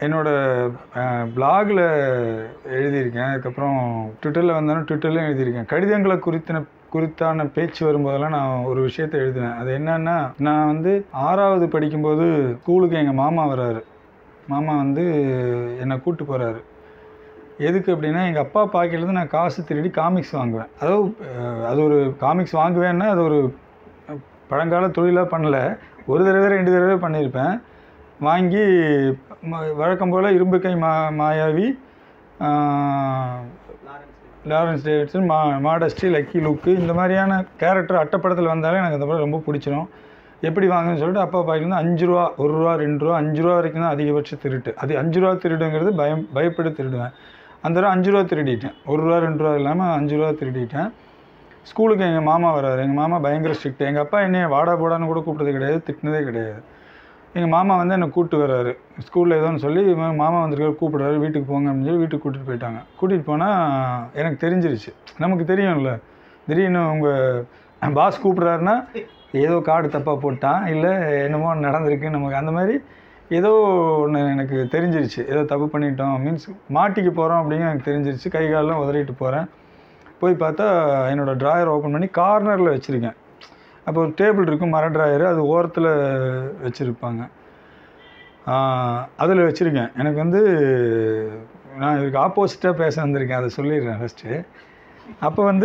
என்னோட பிளாகில் எழுதியிருக்கேன் அதுக்கப்புறம் ட்விட்டரில் வந்தாலும் ட்விட்டர்லையும் எழுதியிருக்கேன் கடிதங்களை குறித்தின குறித்தான பேச்சு வரும்போதெல்லாம் நான் ஒரு விஷயத்தை எழுதினேன் அது என்னன்னா நான் வந்து ஆறாவது படிக்கும்போது ஸ்கூலுக்கு எங்கள் மாமா வராரு மாமா வந்து என்னை கூட்டு போகிறாரு எதுக்கு அப்படின்னா எங்கள் அப்பா பாக்கெட்லேருந்து நான் காசு திருடி காமிக்ஸ் வாங்குவேன் அதாவது அஹ், அது ஒரு காமிக்ஸ் வாங்குவேன்னா அது ஒரு பழங்கால தொழிலாக பண்ணல ஒரு தடவை ரெண்டு தடவை பண்ணியிருப்பேன் வாங்கி ம- வழக்கம் போல் இரும்பு கை மா மாயாவி ஆஹ், லாரன்ஸ் டேவிட்சன் மா மாடஸ்டி லக்கி லுக்கு இந்த மாதிரியான கேரக்டர் அட்டைப்படத்தில் வந்தாலே எனக்கு அந்த படம் ரொம்ப பிடிச்சிரும் எப்படி வாங்குன்னு சொல்லிட்டு அப்பா பாக்கிலேருந்து அஞ்சு ரூபா ஒரு ரூபா ரெண்டு ரூபா அஞ்சு ரூபா வரைக்கும் தான் அதிகபட்ச திருட்டு அது அஞ்சு ரூபா திருடுங்கிறது பயம் பயப்பட்டு திருடுவேன் அந்த ரூபா அஞ்சு ரூபா திருடிட்டேன் ஒரு ரூபா ரெண்டு ரூபா இல்லாமல் அஞ்சு ரூபா திருடிட்டேன் ஸ்கூலுக்கு எங்கள் மாமா வராரு எங்கள் மாமா பயங்கர ஸ்ட்ரிக்ட் எங்கள் அப்பா என்னைய வாடா போடான்னு கூட கூப்பிட்டது கிடையாது திட்டினதே கிடையாது எங்கள் மாமா வந்து என்னை கூப்பிட்டு வர்றாரு ஸ்கூலில் ஏதோன்னு சொல்லி இவன் மாமா வந்திருக்காரு கூப்பிடுறாரு வீட்டுக்கு போங்க அப்படின்னு சொல்லி வீட்டுக்கு கூட்டிகிட்டு போயிட்டாங்க கூட்டிகிட்டு போனால் எனக்கு தெரிஞ்சிருச்சு நமக்கு தெரியும்ல திடீர்னு உங்கள் பாஸ் கூப்பிட்றாருன்னா ஏதோ கார்டு தப்பாக போட்டான் இல்லை என்னமோ நடந்திருக்கு நமக்கு அந்த மாதிரி ஏதோ ஒன்று எனக்கு தெரிஞ்சிருச்சு ஏதோ தப்பு பண்ணிட்டோம் மீன்ஸ் மாட்டிக்க போகிறோம் அப்படின்னு எனக்கு தெரிஞ்சிருச்சு கை காலெலாம் உதறிட்டு போகிறேன் போய் பார்த்தா என்னோடய ட்ராயர் ஓப்பன் பண்ணி கார்னரில் வச்சுருக்கேன் அப்போ ஒரு டேபிள் இருக்கும் மர ட்ராயர் அது ஓரத்தில் வச்சுருப்பாங்க அதில் வச்சுருக்கேன் எனக்கு வந்து நான் இதுக்கு ஆப்போசிட்டாக பேச வந்திருக்கேன் அதை சொல்லிடுறேன் ஃபஸ்ட்டு அப்போ வந்து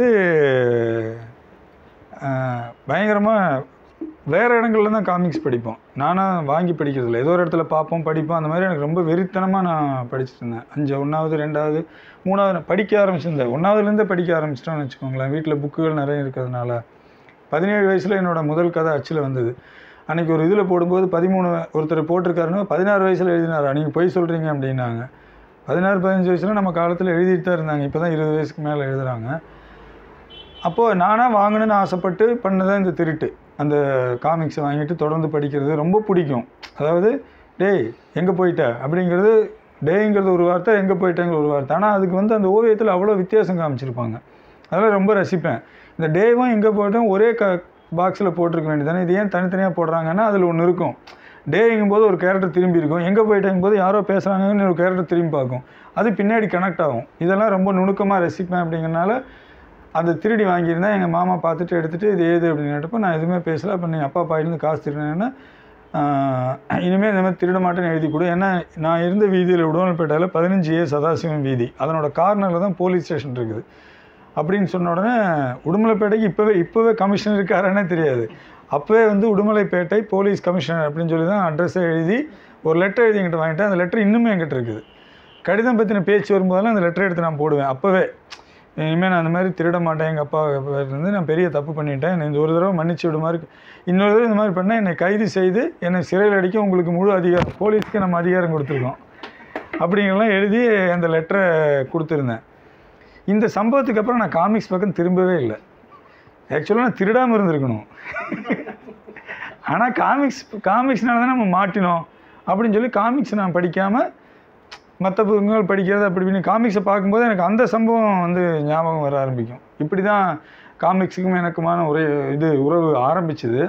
பயங்கரமாக வேறு இடங்கள்ல தான் காமிக்ஸ் படிப்போம் நானாக வாங்கி படிக்கிறதில்ல ஏதோ ஒரு இடத்துல பார்ப்போம் படிப்போம் அந்த மாதிரி எனக்கு ரொம்ப வெறித்தனமாக நான் படிச்சுட்டு இருந்தேன் அஞ்சு ஒன்றாவது ரெண்டாவது மூணாவது நான் படிக்க ஆரம்பிச்சிருந்தேன் ஒன்றாவதுலேருந்தே படிக்க ஆரம்பிச்சிட்டோம்னு வச்சுக்கோங்களேன் வீட்டில் புக்குகள் நிறைய இருக்கிறதுனால பதினேழு வயசில் என்னோட முதல் கதை அச்சில் வந்தது அன்றைக்கி ஒரு இதில் போடும்போது பதிமூணு ஒருத்தர் போட்டிருக்காருன்னு பதினாறு வயசில் எழுதினார் நீங்கள் பொய் சொல்கிறீங்க அப்படின்னாங்க பதினாறு பதினஞ்சு வயசில் நம்ம காலத்தில் எழுதிட்டு தான் இருந்தாங்க இப்போ தான் இருபது வயசுக்கு மேலே எழுதுகிறாங்க அப்போது நானாக வாங்கணும்னு ஆசைப்பட்டு பண்ணதான் இந்த திருட்டு அந்த காமிக்ஸை வாங்கிட்டு தொடர்ந்து படிக்கிறது ரொம்ப பிடிக்கும் அதாவது டேய் எங்கே போயிட்ட அப்படிங்கிறது டேங்கிறது ஒரு வார்த்தை எங்கே போயிட்டேங்கிற ஒரு வார்த்தை ஆனால் அதுக்கு வந்து அந்த ஓவியத்தில் அவ்வளோ வித்தியாசம் காமிச்சிருப்பாங்க அதெல்லாம் ரொம்ப ரசிப்பேன் இந்த டேவும் எங்கே போய்ட்டும் ஒரே க பாக்ஸில் போட்டிருக்க வேண்டியதானே இது ஏன் தனித்தனியாக போடுறாங்கன்னா அதில் ஒன்று இருக்கும் டேங்கும் போது ஒரு கேரக்டர் திரும்பி இருக்கும் எங்கே போயிட்டேங்கும் போது யாரோ பேசுகிறாங்கன்னு ஒரு கேரக்டர் திரும்பி பார்க்கும் அது பின்னாடி கனெக்ட் ஆகும் இதெல்லாம் ரொம்ப நுணுக்கமாக ரசிப்பேன் அப்படிங்கிறனால அதை திருடி வாங்கியிருந்தேன் எங்கள் மாமா பார்த்துட்டு எடுத்துகிட்டு இது ஏது அப்படின்னு கேட்டப்போ நான் எதுவுமே பேசல அப்போ நீங்கள் அப்பா பாயிலேருந்து காசு திருடினேன்னா இனிமேல் இந்த மாதிரி திருட மாட்டேன்னு எழுதி கொடு ஏன்னா நான் இருந்த வீதியில் உடம்புப்பேட்டையில் பதினஞ்சு ஏ சதாசிவம் வீதி அதனோட கார்னரில் தான் போலீஸ் ஸ்டேஷன் இருக்குது அப்படின்னு சொன்ன உடனே உடுமலைப்பேட்டைக்கு இப்போவே இப்போவே கமிஷனர் இருக்காருன்னே தெரியாது அப்போவே வந்து உடுமலைப்பேட்டை போலீஸ் கமிஷனர் அப்படின்னு சொல்லி தான் அட்ரஸை எழுதி ஒரு லெட்டர் எழுதி என்கிட்ட வாங்கிட்டேன் அந்த லெட்டர் இன்னுமே என்கிட்ட இருக்குது கடிதம் பற்றின பேச்சு வரும்போதெல்லாம் அந்த லெட்டர் எடுத்து நான் போடுவேன் அப்போவே இனிமேல் நான் அந்த மாதிரி திருட மாட்டேன் எங்கள் அப்பா இருந்து நான் பெரிய தப்பு பண்ணிட்டேன் என்னை இந்த ஒரு தடவை மன்னிச்சு விடுமாறு இன்னொரு தடவை இந்த மாதிரி பண்ணால் என்னை கைது செய்து என்னை சிறையில் அடிக்க உங்களுக்கு முழு அதிகாரம் போலீஸ்க்கு நம்ம அதிகாரம் கொடுத்துருக்கோம் அப்படிங்கலாம் எழுதி அந்த லெட்டரை கொடுத்துருந்தேன் இந்த சம்பவத்துக்கு அப்புறம் நான் காமிக்ஸ் பக்கம் திரும்பவே இல்லை ஆக்சுவலாக நான் திருடாமல் இருந்திருக்கணும் ஆனால் காமிக்ஸ் காமிக்ஸ்னால தான் நம்ம மாட்டினோம் அப்படின்னு சொல்லி காமிக்ஸ் நான் படிக்காமல் மற்ற புத்தகங்கள் படிக்கிறது அப்படி இப்படின்னு காமிக்ஸை பார்க்கும்போது எனக்கு அந்த சம்பவம் வந்து ஞாபகம் வர ஆரம்பிக்கும் இப்படி தான் காமிக்ஸுக்கும் எனக்குமான ஒரு இது உறவு ஆரம்பிச்சுது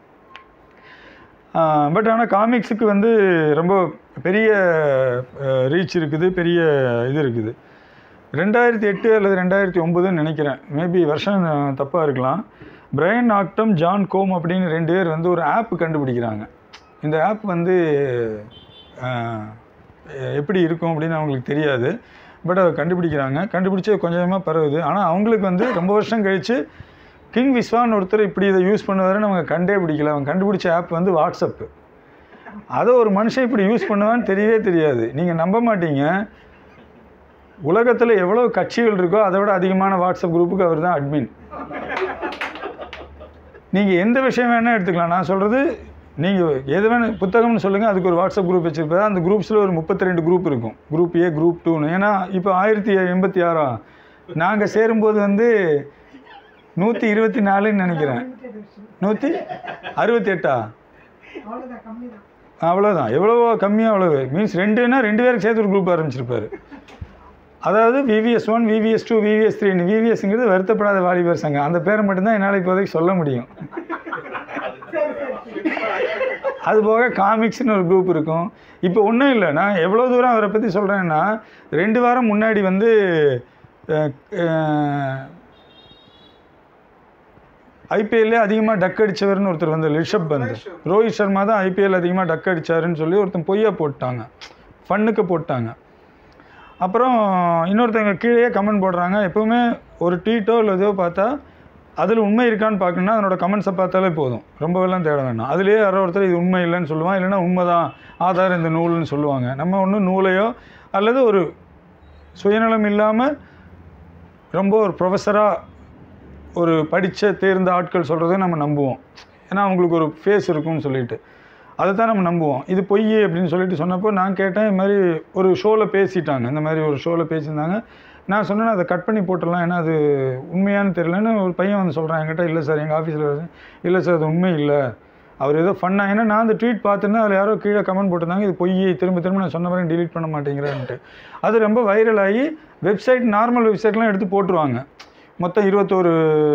பட் ஆனால் காமிக்ஸுக்கு வந்து ரொம்ப பெரிய ரீச் இருக்குது பெரிய இது இருக்குது ரெண்டாயிரத்தி எட்டு அல்லது ரெண்டாயிரத்தி ஒம்பதுன்னு நினைக்கிறேன் மேபி வருஷம் தப்பாக இருக்கலாம் பிரையன் ஆக்டம் ஜான் கோம் அப்படின்னு ரெண்டு பேர் வந்து ஒரு ஆப் கண்டுபிடிக்கிறாங்க இந்த ஆப் வந்து அஹ், எப்படி இருக்கும் அப்படின்னு அவங்களுக்கு தெரியாது பட் அதை கண்டுபிடிக்கிறாங்க கண்டுபிடிச்சி கொஞ்சம் கொஞ்சமாக பரவுது ஆனால் அவங்களுக்கு வந்து ரொம்ப வருஷம் கழித்து கிங் விஸ்வான்னு ஒருத்தர் இப்படி இதை யூஸ் பண்ணுவாருன்னு அவங்க கண்டே பிடிக்கல அவங்க கண்டுபிடிச்ச ஆப் வந்து வாட்ஸ்அப்பு அதை ஒரு மனுஷன் இப்படி யூஸ் பண்ணுவான்னு தெரியவே தெரியாது நீங்கள் நம்ப மாட்டீங்க உலகத்தில் எவ்வளோ கட்சிகள் இருக்கோ அதை விட அதிகமான வாட்ஸ்அப் குரூப்புக்கு அவர் தான் அட்மின் நீங்கள் எந்த விஷயம் வேணால் எடுத்துக்கலாம் நான் சொல்கிறது நீங்கள் எது வேணும் புத்தகம்னு சொல்லுங்கள் அதுக்கு ஒரு வாட்ஸ்அப் குரூப் வச்சுருப்பேன் அந்த குரூப்ஸில் ஒரு முப்பத்தி ரெண்டு குரூப் இருக்கும் குரூப் ஏ குரூப் டூன்னு ஏன்னா இப்போ ஆயிரத்தி எண்பத்தி ஆறா நாங்கள் சேரும்போது வந்து நூற்றி இருபத்தி நாலுன்னு நினைக்கிறேன் நூற்றி அறுபத்தி எட்டா அவ்வளோதான் கம்மி தான் அவ்வளோதான் எவ்வளவோ கம்மியாக அவ்வளவு மீன்ஸ் ரெண்டுன்னா ரெண்டு பேருக்கு சேர்த்து ஒரு குரூப் ஆரம்பிச்சிருப்பாரு அதாவது VVS one VVS two VVS த்ரீன்னு விவிஎஸ்ங்கிறது வருத்தப்படாத வாலிபர் சங்கம் அந்த பேரை மட்டும்தான் என்னால் இப்போதைக்கு சொல்ல முடியும் அது போக காமிக்ஸ்னு ஒரு குரூப் இருக்கும் இப்போ ஒன்றும் இல்லை நான் எவ்வளோ தூரம் அவரை பற்றி சொல்கிறேன்னா ரெண்டு வாரம் முன்னாடி வந்து ஐபிஎல்லே அதிகமாக டக் அடித்தவர்னு ஒருத்தர் வந்து ரிஷப் பந்த் ரோஹித் சர்மா தான் ஐபிஎல் அதிகமாக டக் அடிச்சாருன்னு சொல்லி ஒருத்தன் பொய்யா போட்டாங்க ஃபன்னுக்கு போட்டாங்க அப்புறம் இன்னொருத்தவங்க கீழேயே கமெண்ட் போடுறாங்க எப்பவுமே ஒரு ட்வீட்டோ இல்லை ஏதோ பார்த்தா அதில் உண்மை இருக்கான்னு பார்க்கணுன்னா அதனோட கமெண்ட்ஸை பார்த்தாலே போதும் ரொம்பவெல்லாம் தேட வேண்டாம் அதுலேயே யாரோ ஒருத்தர் இது உண்மை இல்லைன்னு சொல்லுவான் இல்லைன்னா உண்மைதான் ஆதாரம் இந்த நூல்னு சொல்லுவாங்க நம்ம ஒன்றும் நூலையோ அல்லது ஒரு சுயநலம் இல்லாமல் ரொம்ப ஒரு ப்ரொஃபஸராக ஒரு படித்த தேர்ந்த ஆட்கள் சொல்கிறத நம்ம நம்புவோம் ஏன்னா அவங்களுக்கு ஒரு ஃபேஸ் இருக்கும்னு சொல்லிட்டு அதை தான் நம்ம நம்புவோம் இது பொய் அப்படின்னு சொல்லிட்டு சொன்னப்போ நான் கேட்டேன் இது மாதிரி ஒரு ஷோவில் பேசிட்டாங்க இந்த மாதிரி ஒரு ஷோவில் பேசியிருந்தாங்க நான் சொன்னேன் அதை கட் பண்ணி போட்டுடலாம் ஏன்னா அது உண்மையானு தெரியலன்னு ஒரு பையன் வந்து சொல்கிறான் என்கிட்ட இல்லை சார் எங்கள் ஆஃபீஸில் இல்லை சார் அது உண்மை இல்லை அவர் ஏதோ ஃபன்னா ஏன்னா நான் அந்த ட்வீட் பார்த்துருந்தேன் அதில் யாரோ கீழே கமெண்ட் போட்டிருந்தாங்க இது பொய் திரும்ப திரும்ப நான் சொன்ன மாதிரி delete பண்ண மாட்டேங்கிறேன்ட்டு அது ரொம்ப வைரல் ஆகி வெப்சைட் நார்மல் வெப்சைட்லாம் எடுத்து போட்டுருவாங்க மொத்தம் இருபத்தோரு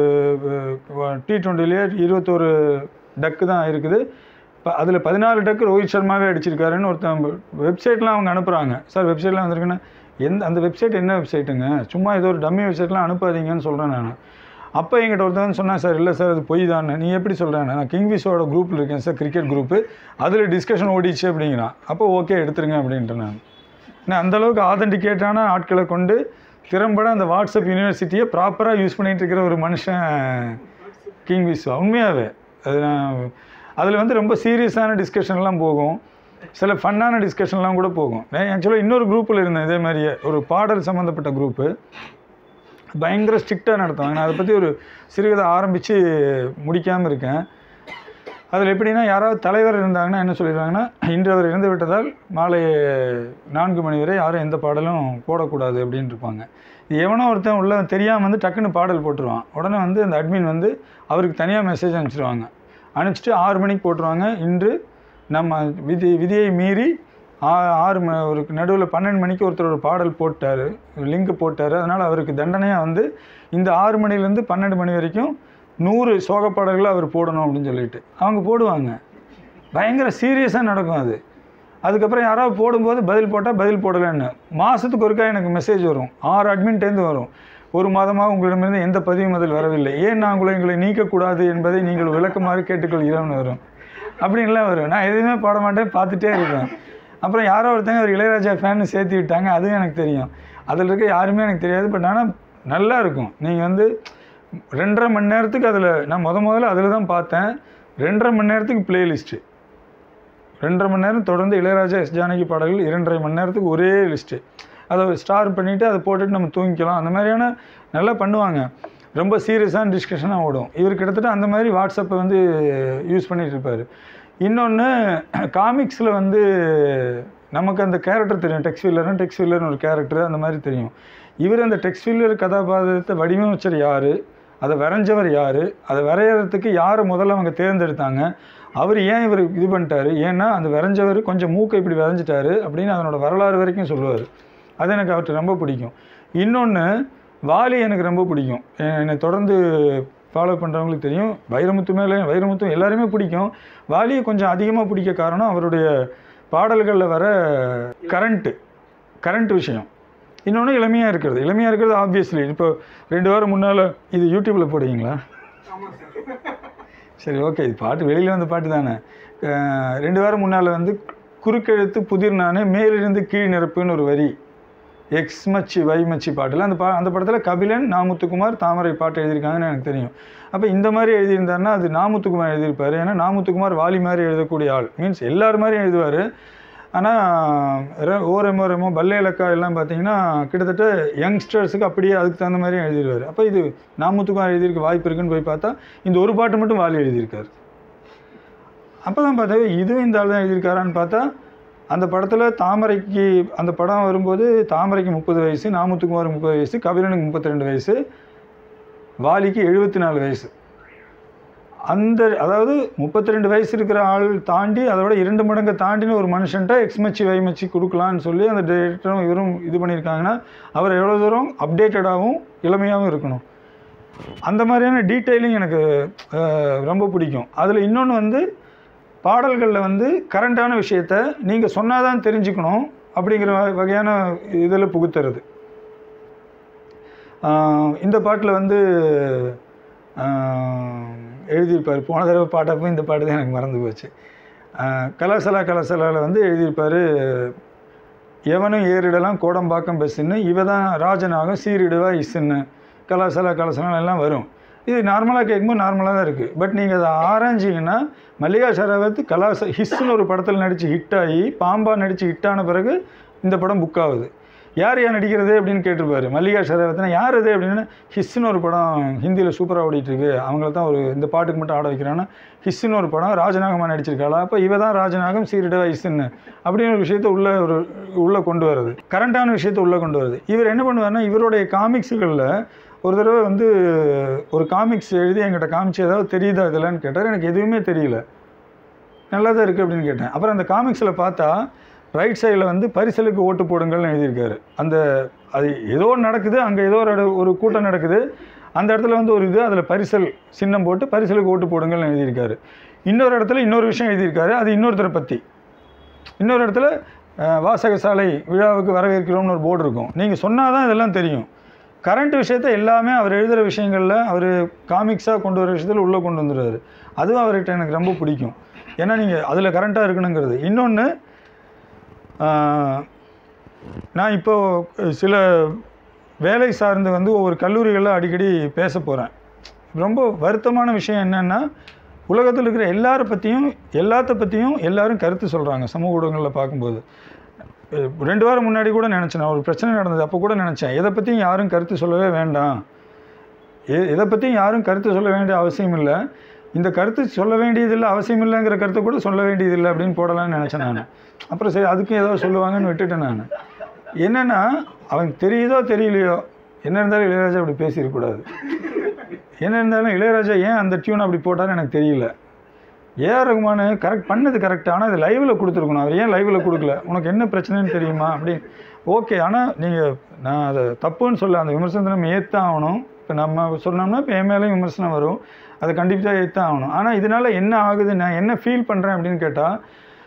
டி டுவெண்ட்டிலேயே இருபத்தோரு டக்கு தான் இருக்குது இப்போ அதில் பதினாலு டக்கு ரோஹித் சர்மாவே அடிச்சிருக்காருன்னு ஒருத்தன் வெப்சைட்லாம் அவங்க அனுப்புகிறாங்க சார் வெப்சைட்லாம் வந்திருக்குன்னா எந்த அந்த வெப்சைட் என்ன வெப்சைட்டுங்க சும்மா ஏதோ ஒரு டம்மி வெப்சைட்லாம் அனுப்பாதீங்கன்னு சொல்கிறேன் நான் அப்போ என்கிட்ட ஒருத்தவன் சொன்னான் சார் இல்லை சார் அது பொய் தான் நீ எப்படி சொல்கிறேன் நான் கிங்விஸோட குரூப்பில் இருக்கேன் சார் கிரிக்கெட் குரூப்பு அதில் டிஸ்கஷன் ஓடிச்சு அப்படிங்கிறான் அப்போ ஓகே எடுத்துருங்க அப்படின்ட்டு நான் நான் அந்தளவுக்கு ஆதென்டிகேட்டான ஆட்களை கொண்டு திறம்பட அந்த வாட்ஸ்அப் யூனிவர்சிட்டியை ப்ராப்பராக யூஸ் பண்ணிகிட்டு இருக்கிற ஒரு மனுஷன் கிங் விஸ்வா உண்மையாகவே அது நான் அதில் வந்து ரொம்ப சீரியஸான டிஸ்கஷன்லாம் போகும் சில ஃபன்னான டிஸ்கஷன்லாம் கூட போகும் நான் ஆக்சுவலாக இன்னொரு குரூப்பில் இருந்தேன் இதே மாதிரியே ஒரு பாடல் சம்மந்தப்பட்ட குரூப்பு பயங்கர ஸ்ட்ரிக்டாக நடத்துவாங்க நான் அதை பற்றி ஒரு சிறுகதை ஆரம்பித்து முடிக்காமல் இருக்கேன் அதில் எப்படின்னா யாராவது தலைவர் இருந்தாங்கன்னா என்ன சொல்லிடுவாங்கன்னா இன்று அவர் இறந்து விட்டதால் மாலை நான்கு மணி வரை யாரும் எந்த பாடலும் போடக்கூடாது அப்படின்னு இருப்பாங்க இது எவனோ ஒருத்தன் உள்ள தெரியாமல் வந்து டக்குன்னு பாடல் போட்டுருவான் உடனே வந்து அந்த அட்மின் வந்து அவருக்கு தனியாக மெசேஜ் அனுப்பிச்சிடுவாங்க அனுப்பிச்சிட்டு ஆறு மணிக்கு போட்டுருவாங்க இன்று நம்ம விதி விதியை மீறி ஆ- ஆறு ம ஒரு நடுவில் பன்னெண்டு மணிக்கு ஒருத்தர் ஒரு பாடல் போட்டார் லிங்க் போட்டார் அதனால் அவருக்கு தண்டனையாக வந்து இந்த ஆறு மணிலேருந்து பன்னெண்டு மணி வரைக்கும் நூறு சோக பாடல்களை அவர் போடணும் அப்படின்னு சொல்லிட்டு அவங்க போடுவாங்க பயங்கர சீரியஸாக நடக்கும் அது அதுக்கப்புறம் யாராவது போடும்போது பதில் போட்டால் பதில் போடலைன்னு மாதத்துக்கு ஒருக்கா எனக்கு மெசேஜ் வரும் ஆறு அட்மின்ட்டேருந்து வரும் ஒரு மாதமாக உங்களிடமிருந்து எந்த பதிவும் அதில் வரவில்லை ஏன் நான் உங்களை எங்களை நீக்கக்கூடாது என்பதை நீங்கள் விளக்கமாறு கேட்டுக்கொள்கிறோம்னு வரும் அப்படின்லாம் வரும் நான் எதுவுமே பாட மாட்டேன் பார்த்துட்டே இருப்பேன் அப்புறம் யாரோ ஒருத்தங்க ஒரு இளையராஜா ஃபேன்னு சேர்த்து விட்டாங்க அதுவும் எனக்கு தெரியும் அதில் இருக்க யாருமே எனக்கு தெரியாது பட் ஆனால் நல்லா இருக்கும் நீங்கள் வந்து ரெண்டரை மணி நேரத்துக்கு அதில் நான் முத முதல்ல அதில் தான் பார்த்தேன் ரெண்டரை மணி நேரத்துக்கு பிளேலிஸ்ட்டு ரெண்டரை மணி நேரம் தொடர்ந்து இளையராஜா எஸ் ஜானகி பாடல்கள் இரண்டரை மணி நேரத்துக்கு ஒரே லிஸ்ட்டு அதை ஸ்டார் பண்ணிவிட்டு அதை போட்டுட்டு நம்ம தூங்கிக்கலாம் அந்த மாதிரியான நல்லா பண்ணுவாங்க ரொம்ப சீரியஸான டிஸ்கஷனாக ஓடும் இவர் கிட்டத்தட்ட அந்த மாதிரி வாட்ஸ்அப்பை வந்து யூஸ் பண்ணிட்டு இருப்பார் இன்னொன்று காமிக்ஸில் வந்து நமக்கு அந்த கேரக்டர் தெரியும் டெக்ஸ்ஃபில்லர்னு டெக்ஸ்ஃபில்லர்னு ஒரு கேரக்டர் அந்த மாதிரி தெரியும் இவர் அந்த டெக்ஸ்ஃபில்லர் கதாபாத்திரத்தை வடிவமைச்சர் யார் அதை வரைஞ்சவர் யார் அதை வரையறதுக்கு யார் முதல்ல அவங்க தேர்ந்தெடுத்தாங்க அவர் ஏன் இவர் இது பண்ணிட்டாரு ஏன்னா அந்த வரைஞ்சவர் கொஞ்சம் மூக்கை இப்படி வரைஞ்சிட்டாரு அப்படின்னு அதனோட வரலாறு வரைக்கும் சொல்லுவார் அது எனக்கு அவர்கிட்ட ரொம்ப பிடிக்கும் இன்னொன்று வாலி எனக்கு ரொம்ப பிடிக்கும் எ- என்னை தொடர்ந்து ஃபாலோ பண்ணுறவங்களுக்கு தெரியும் வைரமுத்து மேலே வைரமுத்து எல்லாருமே பிடிக்கும் வாலியை கொஞ்சம் அதிகமாக பிடிக்க காரணம் அவருடைய பாடல்களில் வர கரண்ட்டு கரண்ட் விஷயம் இன்னொன்று இளமையாக இருக்கிறது இளமையாக இருக்கிறது ஆப்வியஸ்லி இப்போ ரெண்டு வாரம் முன்னால் இது யூடியூப்பில் போடுவீங்களா சரி ஓகே இது பாட்டு வெளியில் வந்த பாட்டு தானே அஹ் ரெண்டு வாரம் முன்னால் வந்து குறுக்கெழுத்து புதிர் நானே மேலிருந்து கீழ் நிரப்புன்னு ஒரு வரி எக்ஸ் மச்சி வை மச்சி பாட்டில் அந்த பா அந்த படத்தில் கபிலன் நாமுத்துக்குமார் தாமரை பாட்டு எழுதியிருக்காங்கன்னு எனக்கு தெரியும் அப்போ இந்த மாதிரி எழுதியிருந்தாருன்னா அது நாமுத்துக்குமார் எழுதியிருப்பார் ஏன்னா நாமுத்துக்குமார் வாலி மாதிரி எழுதக்கூடிய ஆள் மீன்ஸ் எல்லார் மாதிரியும் எழுதுவார் ஆனால் ஓ ரெமோ ரெமோ பல்லே இலக்கா எல்லாம் பார்த்தீங்கன்னா கிட்டத்தட்ட யங்ஸ்டர்ஸுக்கு அப்படியே அதுக்கு தகுந்த மாதிரியும் எழுதிடுவார் அப்போ இது நாமுத்துக்குமார் எழுதியிருக்க வாய்ப்பு இருக்குன்னு போய் பார்த்தா இந்த ஒரு பாட்டு மட்டும் வாலி எழுதியிருக்காரு அப்போ தான் பார்த்தா இதுவும் இந்த ஆள் தான் எழுதியிருக்காரான்னு பார்த்தா அந்த படத்தில் தாமரைக்கு அந்த படம் வரும்போது தாமரைக்கு முப்பது வயசு நாமுத்துக்குமார் முப்பது வயசு கபிலனுக்கு முப்பத்தி ரெண்டு வயசு வாலிக்கு எழுபத்தி நாலு வயசு அந்த அதாவது முப்பத்தி ரெண்டு வயசு இருக்கிற ஆள் தாண்டி அதோட இரண்டு மடங்கு தாண்டின ஒரு மனுஷன்ட்ட எக்ஸ்மச்சி வைமச்சி கொடுக்கலான்னு சொல்லி அந்த டேரக்டரும் இவரும் இது பண்ணியிருக்காங்கன்னா அவர் எவ்வளோ தூரம் அப்டேட்டடாகவும் இளமையாகவும் இருக்கணும் அந்த மாதிரியான டீட்டெயிலிங் எனக்கு அஹ், ரொம்ப பிடிக்கும் அதில் இன்னொன்று வந்து பாடல்களில் வந்து கரண்டான விஷயத்த நீங்கள் சொன்னாதான் தெரிஞ்சுக்கணும் அப்படிங்கிற வ- வகையான இதில் புகுத்துறது ஆஹ் இந்த பாட்டில் வந்து ஆஹ் எழுதியிருப்பார் போன தடவை பாட்டப்போ இந்த பாட்டு தான் எனக்கு மறந்து போச்சு ஆஹ் கலாசலா கலாசலாவில் வந்து எழுதியிருப்பார் எவனும் ஏறிடலாம் கோடம்பாக்கம் பஸ்ஸுன்னு இவ தான் ராஜனாகும் சீரிடுவா இஸ்ஸுன்னு கலாசலா கலாசலம் எல்லாம் வரும் இது நார்மலாக கேட்கும்போது நார்மலாக தான் இருக்குது பட் நீங்கள் அதை ஆராய்ஞ்சிங்கன்னா மல்லிகா ஷராவத் கலாச ஹிஸ்ஸுன்னு ஒரு படத்தில் நடித்து ஹிட் ஆகி பாம்பா நடித்து ஹிட் ஆன பிறகு இந்த படம் புக் ஆகுது யார் யார் நடிக்கிறது அப்படின்னு கேட்டிருப்பாரு மல்லிகா ஷராவத்னா யார் அது அப்படின்னு ஹிஸ்ஸுன்னு ஒரு படம் ஹிந்தியில் சூப்பராக ஓடிட்டு இருக்கு அவங்கள தான் ஒரு இந்த பாட்டுக்கு மட்டும் ஆட வைக்கிறான்னா ஹிஸ்ஸுன்னு ஒரு படம் ராஜநாகமாக நடிச்சிருக்காளா அப்போ இவ தான் ராஜநாகம் சீரிடவா ஹிஸ்ஸுன்னு அப்படின்னு ஒரு விஷயத்தை உள்ள ஒரு உள்ளே கொண்டு வருது கரண்டான விஷயத்தை உள்ளே கொண்டு வருது இவர் என்ன பண்ணுவாருன்னா இவருடைய காமிக்ஸுகளில் ஒரு தடவை வந்து ஒரு காமிக்ஸ் எழுதி என்கிட்ட காமிச்சு ஏதாவது தெரியுதா இதெல்லாம்னு கேட்டார் எனக்கு எதுவுமே தெரியல நல்லா தான் இருக்குது அப்படின்னு கேட்டேன் அப்புறம் அந்த காமிக்ஸில் பார்த்தா ரைட் சைடில் வந்து பரிசலுக்கு ஓட்டு போடுங்கள்னு எழுதியிருக்காரு அந்த அது ஏதோ ஒன்று நடக்குது அங்கே ஏதோ ஒரு இட- ஒரு கூட்டம் நடக்குது அந்த இடத்துல வந்து ஒரு இது அதில் பரிசல் சின்னம் போட்டு பரிசலுக்கு ஓட்டு போடுங்கள்னு எழுதியிருக்காரு இன்னொரு இடத்துல இன்னொரு விஷயம் எழுதியிருக்காரு அது இன்னொருத்தரை பற்றி இன்னொரு இடத்துல அஹ், வாசகசாலை விழாவுக்கு வரவேற்கிறோம்னு ஒரு போர்டு இருக்கும் நீங்கள் சொன்னால் தான் இதெல்லாம் தெரியும் கரண்ட் விஷயத்தை எல்லாமே அவர் எழுதுகிற விஷயங்களில் அவர் காமிக்ஸாக கொண்டு வர விஷயத்தில் உள்ளே கொண்டு வந்துடுவார் அதுவும் அவர்கிட்ட எனக்கு ரொம்ப பிடிக்கும் ஏன்னா நீங்கள் அதில் கரண்ட்டாக இருக்கணுங்கிறது இன்னொன்று நான் இப்போ சில வேலை சார்ந்து வந்து ஒவ்வொரு கல்லூரிகளில் அடிக்கடி பேச போகிறேன் ரொம்ப வருத்தமான விஷயம் என்னென்னா உலகத்தில் இருக்கிற எல்லாரை பற்றியும் எல்லாத்த பற்றியும் எல்லாரும் கருத்து சொல்கிறாங்க சமூக ஊடகங்களில் பார்க்கும்போது அஹ் ரெண்டு வாரம் முன்னாடி கூட நினச்சேன் நான் ஒரு பிரச்சனை நடந்தது அப்போ கூட நினச்சேன் எதை பற்றியும் யாரும் கருத்து சொல்லவே வேண்டாம் எ எதை பற்றியும் யாரும் கருத்து சொல்ல வேண்டிய அவசியம் இல்லை இந்த கருத்து சொல்ல வேண்டியதில்லை அவசியம் இல்லைங்கிற கருத்தை கூட சொல்ல வேண்டியதில்லை அப்படின்னு போடலாம்னு நினச்சேன் நான் அப்புறம் சரி அதுக்கும் ஏதோ சொல்லுவாங்கன்னு விட்டுட்டேன் நான் என்னென்னா அவன் தெரியுதோ தெரியலையோ என்ன இருந்தாலும் இளையராஜா அப்படி பேசியிருக்கக்கூடாது என்ன இருந்தாலும் இளையராஜா ஏன் அந்த டியூன் அப்படி போட்டான்னு எனக்கு தெரியல ஏஆர் ரகுமான் கரெக்ட் பண்ணது கரெக்ட் ஆனால் அது லைவில் கொடுத்துருக்கணும் அவர் ஏன் லைவில் கொடுக்கல உனக்கு என்ன பிரச்சனைன்னு தெரியுமா அப்படி ஓகே ஆனால் நீங்கள் நான் அதை தப்புன்னு சொல்ல அந்த விமர்சனத்தை நம்ம ஏற்தான் ஆகணும் இப்போ நம்ம சொன்னோம்னா இப்போ என் மேலேயும் விமர்சனம் வரும் அதை கண்டிப்பாக ஏற்தான் ஆகணும் ஆனால் இதனால் என்ன ஆகுது நான் என்ன ஃபீல் பண்ணுறேன் அப்படின்னு கேட்டால்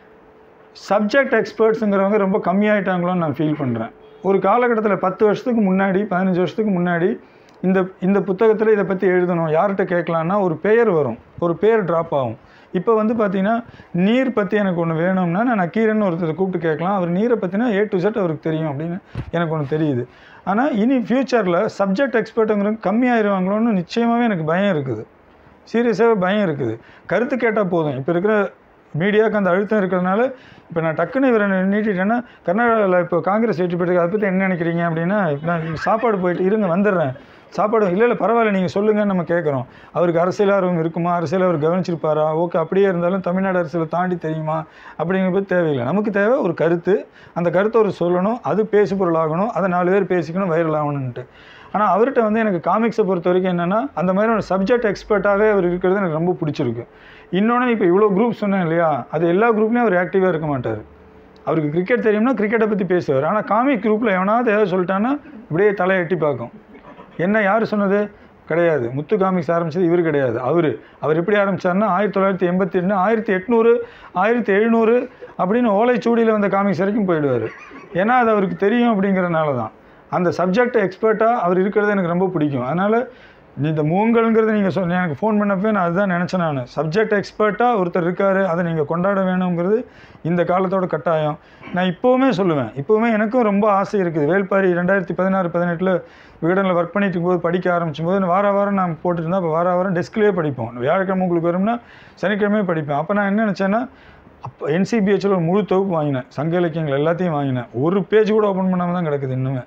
சப்ஜெக்ட் எக்ஸ்பர்ட்ஸுங்கிறவங்க ரொம்ப கம்மியாயிட்டாங்களோன்னு நான் ஃபீல் பண்ணுறேன் ஒரு காலகட்டத்தில் பத்து வருஷத்துக்கு முன்னாடி பதினஞ்சு வருஷத்துக்கு முன்னாடி இந்த இந்த புத்தகத்தில் இதை பற்றி எழுதணும் யார்கிட்ட கேட்கலான்னா ஒரு பெயர் வரும் ஒரு பேர் ட்ராப் ஆகும் இப்போ வந்து பார்த்தீங்கன்னா நீர் பற்றி எனக்கு ஒன்று வேணும்னா நான் நக்கீரன் ஒருத்தரை கூப்பிட்டு கேட்கலாம் அவர் நீரை பற்றினா ஏ டு செட் அவருக்கு தெரியும் அப்படின்னு எனக்கு ஒன்று தெரியுது ஆனால் இனி ஃப்யூச்சரில் சப்ஜெக்ட் எக்ஸ்பர்ட்டுங்கிறவங்க கம்மியாயிருவாங்களோன்னு நிச்சயமாகவே எனக்கு பயம் இருக்குது சீரியஸாகவே பயம் இருக்குது கருத்து கேட்டால் போதும் இப்போ இருக்கிற மீடியாவுக்கு அந்த அழுத்தம் இருக்கிறதுனால இப்போ நான் டக்குன்னு இவரை நீட்டிட்டேன்னா கர்நாடகாவில் இப்போ காங்கிரஸ் வெற்றி பெற்று அதை பற்றி என்ன நினைக்கிறீங்க அப்படின்னா நான் சாப்பாடு போயிட்டு இருங்க வந்துடுறேன் சாப்பாடு இல்லை இல்லை பரவாயில்ல நீங்கள் சொல்லுங்கன்னு நம்ம கேட்குறோம் அவருக்கு அரசியல் ஆர்வம் இருக்குமா அரசியல் அவர் கவனிச்சிருப்பாரா ஓகே அப்படியே இருந்தாலும் தமிழ்நாடு அரசியலை தாண்டி தெரியுமா அப்படிங்கிற பற்றி தேவையில்லை நமக்கு தேவை ஒரு கருத்து அந்த கருத்தை ஒரு சொல்லணும் அது பேசு பொருளாகணும் அதை நாலு பேர் பேசிக்கணும் வைரல் ஆகணுன்ட்டு ஆனால் அவர்கிட்ட வந்து எனக்கு காமிக்ஸை பொறுத்த வரைக்கும் என்னென்னா அந்த மாதிரி ஒரு சப்ஜெக்ட் எக்ஸ்பர்ட்டாகவே அவர் இருக்கிறது எனக்கு ரொம்ப பிடிச்சிருக்கு இன்னொன்று இப்போ இவ்வளோ குரூப் சொன்னேன் இல்லையா அது எல்லா குரூப்லேயும் அவர் ஆக்டிவாக இருக்க மாட்டார் அவருக்கு கிரிக்கெட் தெரியும்னா கிரிக்கெட்டை பற்றி பேசுவார் ஆனால் காமிக் குரூப்பில் எவனாவது ஏதாவது சொல்லிட்டான்னா இப்படியே தலையை எட்டி பார்க்கும் என்ன யார் சொன்னது கிடையாது முத்து காமிக்ஸ் ஆரம்பிச்சது இவர் கிடையாது அவர் அவர் எப்படி ஆரம்பிச்சாருன்னா ஆயிரத்தி தொள்ளாயிரத்தி எண்பத்தி ரெண்டு ஆயிரத்தி எட்நூறு ஆயிரத்தி எழுநூறு அப்படின்னு ஓலைச்சூடியில் வந்த காமிக்ஸ் வரைக்கும் போயிடுவார் ஏன்னா அது அவருக்கு தெரியும் அப்படிங்கிறனால தான் அந்த சப்ஜெக்ட் எக்ஸ்பர்ட்டாக அவர் இருக்கிறது எனக்கு ரொம்ப பிடிக்கும் அதனால் இந்த மூங்கல்ங்கிறது நீங்கள் சொன்ன எனக்கு ஃபோன் பண்ணப்போ நான் அதுதான் நினச்சேன் நான் சப்ஜெக்ட் எக்ஸ்பர்ட்டாக ஒருத்தர் இருக்கார் அதை நீங்கள் கொண்டாட வேணுங்கிறது இந்த காலத்தோட கட்டாயம் நான் இப்போவுமே சொல்லுவேன் இப்போவுமே எனக்கும் ரொம்ப ஆசை இருக்குது வேல்பாரி ரெண்டாயிரத்தி பதினாறு பதினெட்டில் விகடனில் ஒர்க் பண்ணிட்டு இருக்கும்போது படிக்க ஆரம்பிச்சும் போது வார வாரம் நான் போட்டுருந்தேன் அப்போ வார வாரம் டெஸ்க்லேயே படிப்போம் வியாழக்கிழமை உங்களுக்கு வரும்னா சனிக்கிழமையே படிப்பேன் அப்போ நான் என்ன நினச்சேன்னா அப்போ என்சிபிஹெச்சில் ஒரு முழு தொகுப்பு வாங்கினேன் சங்க இலக்கியங்கள் எல்லாத்தையும் வாங்கினேன் ஒரு பேஜ் கூட ஓப்பன் பண்ணாமல் தான் கிடக்குது இன்னுமே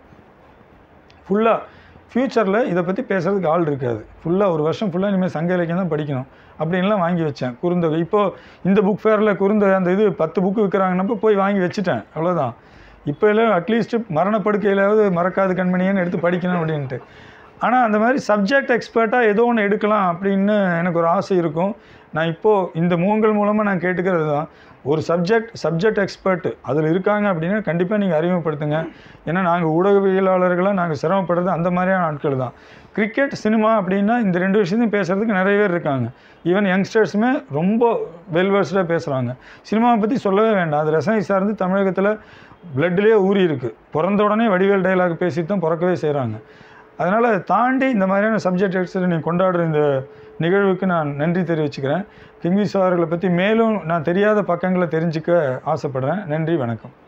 ஃபுல்லாக ஃப்யூச்சரில் இதை பற்றி பேசுகிறதுக்கு ஆள் இருக்காது ஃபுல்லாக ஒரு வருஷம் ஃபுல்லாக இனிமேல் சங்க இலக்கியம் தான் படிக்கணும் அப்படின்லாம் வாங்கி வச்சேன் குறுந்தொகை இப்போது இந்த புக் ஃபேரில் குறுந்தொகை அந்த இது பத்து புக்கு விற்கிறாங்கன்னப்போ போய் வாங்கி வச்சுட்டேன் அவ்வளோதான் இப்போ எல்லாம் அட்லீஸ்ட் மரணப்படுக்கையிலாவது மறக்காது கண்மணியன்னு எடுத்து படிக்கணும் அப்படின்ட்டு ஆனால் அந்த மாதிரி சப்ஜெக்ட் எக்ஸ்பர்ட்டாக ஏதோ ஒன்று எடுக்கலாம் அப்படின்னு எனக்கு ஒரு ஆசை இருக்கும் நான் இப்போது இந்த முகங்கள் மூலமாக நான் கேட்டுக்கிறது தான் ஒரு சப்ஜெக்ட் சப்ஜெக்ட் எக்ஸ்பர்ட் அதில் இருக்காங்க அப்படின்னா கண்டிப்பாக நீங்கள் அறிமுகப்படுத்துங்க ஏன்னா நாங்கள் ஊடகவியலாளர்களாக நாங்கள் சிரமப்படுறது அந்த மாதிரியான ஆட்கள் தான் கிரிக்கெட் சினிமா அப்படின்னா இந்த ரெண்டு விஷயத்தையும் பேசுகிறதுக்கு நிறைய பேர் இருக்காங்க ஈவன் யங்ஸ்டர்ஸுமே ரொம்ப வெல்வர்ஸ்டாக பேசுகிறாங்க சினிமாவை பற்றி சொல்லவே வேண்டாம் அது ரசனை சார்ந்து தமிழகத்தில் பிளட்லேயே ஊறி இருக்குது பிறந்த உடனே வடிவேல் டைலாக் பேசி தான் பிறக்கவே செய்கிறாங்க அதனால் தாண்டி இந்த மாதிரியான சப்ஜெக்ட் எக்ஸில் நீங்கள் கொண்டாடுற இந்த நிகழ்வுக்கு நான் நன்றி தெரிவிச்சுக்கிறேன் கிங்விஸ் அவர்களை பற்றி மேலும் நான் தெரியாத பக்கங்களை தெரிஞ்சுக்க ஆசைப்படுறேன் நன்றி வணக்கம்